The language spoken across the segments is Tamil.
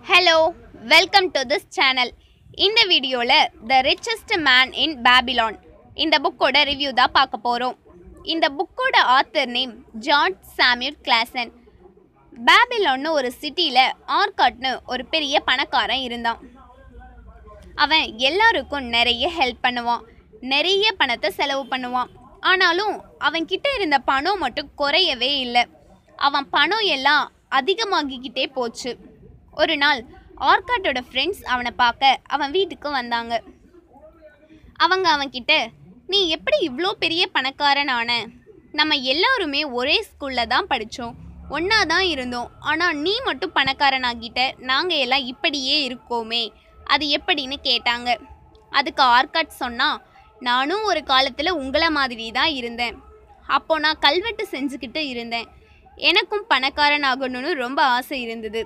hello welcome to this channel இந்த வீடியோவில் the richest man in Babylon இந்த புக்கோட ரிவ்யூ தான் பார்க்க போகிறோம் இந்த புக்கோட author name John Samuel Clason பேபிலான்னு ஒரு சிட்டியில் ஆர்காட்னு ஒரு பெரிய பணக்காரன் இருந்தான் அவன் எல்லாருக்கும் நிறைய ஹெல்ப் பண்ணுவான் நிறைய பணத்தை செலவு பண்ணுவான் ஆனாலும் அவன் கிட்ட இருந்த பணம் மட்டும் குறையவே இல்லை அவன் பணம் எல்லாம் அதிகமாகிக்கிட்டே போச்சு ஒரு நாள் ஆர்காட்டோட ஃப்ரெண்ட்ஸ் அவனை பார்க்க அவன் வீட்டுக்கு வந்தாங்க அவங்க அவன்கிட்ட நீ எப்படி இவ்வளோ பெரிய பணக்காரன் ஆன நம்ம எல்லாருமே ஒரே ஸ்கூலில் தான் படித்தோம் ஒன்றா தான் இருந்தோம் ஆனால் நீ மட்டும் பணக்காரன் ஆகிட்ட நாங்கள் எல்லாம் இப்படியே இருக்கோமே அது எப்படின்னு கேட்டாங்க அதுக்கு ஆர்காட் சொன்னா நானும் ஒரு காலத்தில் உங்களை மாதிரி தான் இருந்தேன் அப்போ நான் கல்வெட்டு செஞ்சுக்கிட்டு இருந்தேன் எனக்கும் பணக்காரன் ஆகணும்னு ரொம்ப ஆசை இருந்தது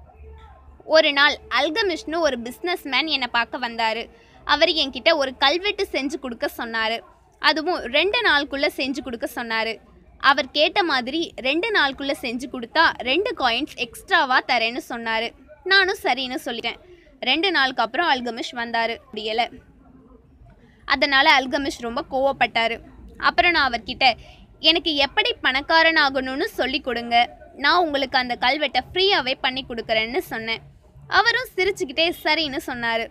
ஒரு நாள் அல்கமிஷ்னு ஒரு பிஸ்னஸ்மேன் என்னை பார்க்க வந்தார் அவர் என்கிட்ட ஒரு கல்வெட்டு செஞ்சு கொடுக்க சொன்னார் அதுவும் ரெண்டு நாளுக்குள்ளே செஞ்சு கொடுக்க சொன்னார் அவர் கேட்ட மாதிரி ரெண்டு நாளுக்குள்ளே செஞ்சு கொடுத்தா ரெண்டு காயின்ஸ் எக்ஸ்ட்ராவாக தரேன்னு சொன்னார் நானும் சரின்னு சொல்லிட்டேன் ரெண்டு நாளுக்கு அப்புறம் அல்கமிஷ் வந்தார் முடியலை அதனால் அல்கமிஷ் ரொம்ப கோவப்பட்டார் அப்புறம் நான் அவர்கிட்ட எனக்கு எப்படி பணக்காரன் ஆகணும்னு சொல்லி கொடுங்க நான் உங்களுக்கு அந்த கல்வெட்டை ஃப்ரீயாகவே பண்ணி கொடுக்குறேன்னு சொன்னேன் அவரும் சிரிச்சுக்கிட்டே சரின்னு சொன்னார்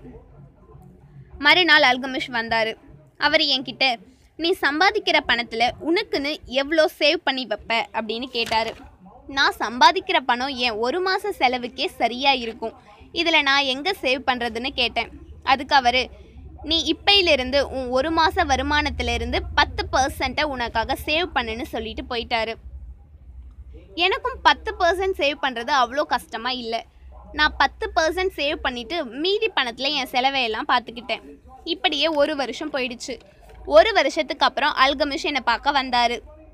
மறுநாள் அல்கமிஷ் வந்தார் அவர் என்கிட்ட நீ சம்பாதிக்கிற பணத்தில் உனக்குன்னு எவ்வளோ சேவ் பண்ணி வைப்ப அப்படின்னு கேட்டார் நான் சம்பாதிக்கிற பணம் என் ஒரு மாத செலவுக்கே சரியாக இருக்கும் இதில் நான் எங்கே சேவ் பண்ணுறதுன்னு கேட்டேன் அதுக்கு அவர் நீ இப்பையிலிருந்து உன் ஒரு மாத வருமானத்திலிருந்து பத்து பர்சன்ட்டை உனக்காக சேவ் பண்ணுன்னு சொல்லிட்டு போயிட்டாரு எனக்கும் பத்து பர்சன்ட் சேவ் பண்ணுறது அவ்வளோ கஷ்டமாக இல்லை நான் பத்து பர்சன்ட் சேவ் பண்ணிவிட்டு மீதி பணத்தில் என் செலவையெல்லாம் பார்த்துக்கிட்டேன் இப்படியே ஒரு வருஷம் போயிடுச்சு ஒரு வருஷத்துக்கு அப்புறம் அல்கமிஷ் என்னை பார்க்க வந்தார்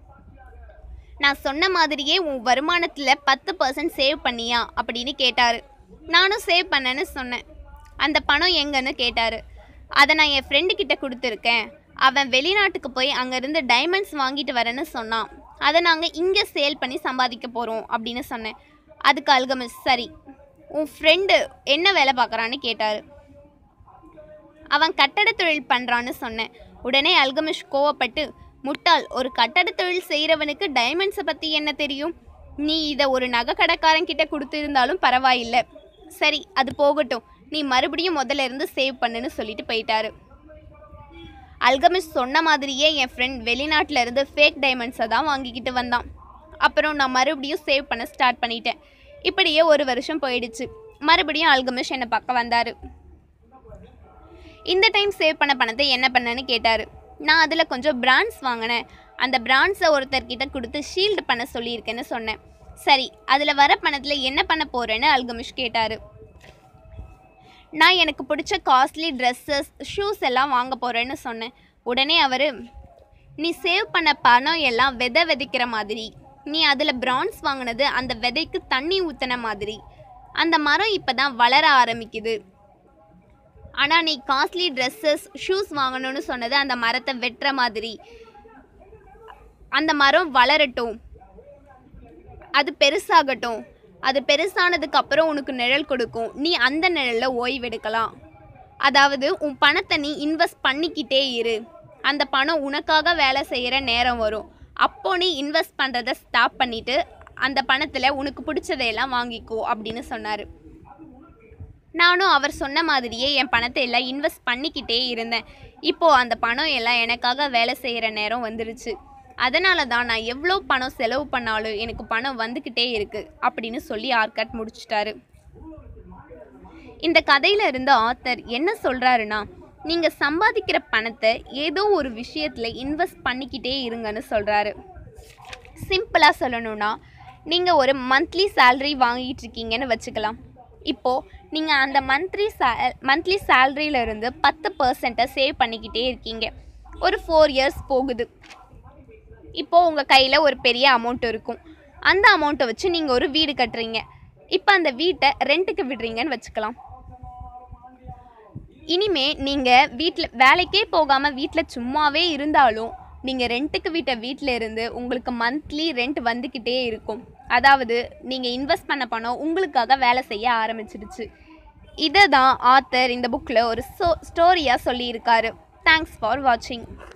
நான் சொன்ன மாதிரியே உன் வருமானத்தில் பத்து பர்சன்ட் சேவ் பண்ணியா அப்படின்னு கேட்டார் நானும் சேவ் பண்ணேன்னு சொன்னேன் அந்த பணம் எங்கன்னு கேட்டார் அதை நான் என் ஃப்ரெண்டு கிட்ட கொடுத்துருக்கேன் அவன் வெளிநாட்டுக்கு போய் அங்கேருந்து டைமண்ட்ஸ் வாங்கிட்டு வரேன்னு சொன்னான் அதை நாங்கள் இங்கே சேல் பண்ணி சம்பாதிக்க போகிறோம் அப்படின்னு சொன்னேன் அதுக்கு அல்கமிஸ் சரி உன் ஃப்ரெண்டு என்ன வேலை பார்க்குறான்னு கேட்டார் அவன் கட்டட தொழில் பண்ணுறான்னு சொன்னேன் உடனே அல்கமிஷ் கோவப்பட்டு முட்டாள் ஒரு கட்டட தொழில் செய்கிறவனுக்கு டைமண்ட்ஸை பற்றி என்ன தெரியும் நீ இதை ஒரு நகை கடைக்காரன் கிட்ட கொடுத்துருந்தாலும் பரவாயில்லை சரி அது போகட்டும் நீ மறுபடியும் முதல்ல இருந்து சேவ் பண்ணுன்னு சொல்லிட்டு போயிட்டாரு அல்கமிஷ் சொன்ன மாதிரியே என் ஃப்ரெண்ட் வெளிநாட்டில் இருந்து ஃபேக் டைமண்ட்ஸை தான் வாங்கிக்கிட்டு வந்தான் அப்புறம் நான் மறுபடியும் சேவ் பண்ண ஸ்டார்ட் பண்ணிட்டேன் இப்படியே ஒரு வருஷம் போயிடுச்சு மறுபடியும் அல்கமிஷ் என்னை பார்க்க வந்தார் இந்த டைம் சேவ் பண்ண பணத்தை என்ன பண்ணேன்னு கேட்டார் நான் அதில் கொஞ்சம் பிராண்ட்ஸ் வாங்கினேன் அந்த பிராண்ட்ஸை ஒருத்தர்கிட்ட கொடுத்து ஷீல்டு பண்ண சொல்லியிருக்கேன்னு சொன்னேன் சரி அதில் வர பணத்தில் என்ன பண்ண போகிறேன்னு அல்கமிஷ் கேட்டார் நான் எனக்கு பிடிச்ச காஸ்ட்லி ட்ரெஸ்ஸஸ் ஷூஸ் எல்லாம் வாங்க போகிறேன்னு சொன்னேன் உடனே அவர் நீ சேவ் பண்ண பணம் எல்லாம் விதை விதைக்கிற மாதிரி நீ அதில் பிரான்ஸ் வாங்கினது அந்த விதைக்கு தண்ணி ஊற்றின மாதிரி அந்த மரம் இப்போ தான் வளர ஆரம்பிக்குது ஆனால் நீ காஸ்ட்லி ட்ரெஸ்ஸஸ் ஷூஸ் வாங்கணும்னு சொன்னது அந்த மரத்தை வெட்டுற மாதிரி அந்த மரம் வளரட்டும் அது பெருசாகட்டும் அது பெருசானதுக்கு அப்புறம் உனக்கு நிழல் கொடுக்கும் நீ அந்த நிழலில் ஓய்வெடுக்கலாம் அதாவது உன் பணத்தை நீ இன்வெஸ்ட் பண்ணிக்கிட்டே இரு அந்த பணம் உனக்காக வேலை செய்கிற நேரம் வரும் அப்போ நீ இன்வெஸ்ட் பண்ணுறத ஸ்டாப் பண்ணிவிட்டு அந்த பணத்தில் உனக்கு பிடிச்சதையெல்லாம் வாங்கிக்கோ அப்படின்னு சொன்னார் நானும் அவர் சொன்ன மாதிரியே என் பணத்தை எல்லாம் இன்வெஸ்ட் பண்ணிக்கிட்டே இருந்தேன் இப்போது அந்த பணம் எல்லாம் எனக்காக வேலை செய்கிற நேரம் வந்துருச்சு அதனால தான் நான் எவ்வளோ பணம் செலவு பண்ணாலும் எனக்கு பணம் வந்துக்கிட்டே இருக்குது அப்படின்னு சொல்லி ஆர்காட் முடிச்சிட்டாரு இந்த கதையில் இருந்த ஆத்தர் என்ன சொல்கிறாருன்னா நீங்கள் சம்பாதிக்கிற பணத்தை ஏதோ ஒரு விஷயத்தில் இன்வெஸ்ட் பண்ணிக்கிட்டே இருங்கன்னு சொல்கிறாரு சிம்பிளாக சொல்லணும்னா நீங்கள் ஒரு மந்த்லி சேல்ரி வாங்கிட்டு இருக்கீங்கன்னு வச்சுக்கலாம் இப்போது நீங்கள் அந்த மந்த்லி சே மந்த்லி சேல்ரியிலேருந்து பத்து பர்சன்ட்டை சேவ் பண்ணிக்கிட்டே இருக்கீங்க ஒரு ஃபோர் இயர்ஸ் போகுது இப்போது உங்கள் கையில் ஒரு பெரிய அமௌண்ட் இருக்கும் அந்த அமௌண்ட்டை வச்சு நீங்கள் ஒரு வீடு கட்டுறீங்க இப்போ அந்த வீட்டை ரெண்ட்டுக்கு விடுறீங்கன்னு வச்சுக்கலாம் இனிமே நீங்கள் வீட்டில் வேலைக்கே போகாமல் வீட்டில் சும்மாவே இருந்தாலும் நீங்கள் ரெண்ட்டுக்கு விட்ட வீட்டில் இருந்து உங்களுக்கு மந்த்லி ரெண்ட் வந்துக்கிட்டே இருக்கும் அதாவது நீங்கள் இன்வெஸ்ட் பண்ண பணம் உங்களுக்காக வேலை செய்ய ஆரம்பிச்சிடுச்சு இதை தான் ஆத்தர் இந்த புக்கில் ஒரு ஸ்டோரியாக சொல்லியிருக்காரு தேங்க்ஸ் ஃபார் வாட்சிங்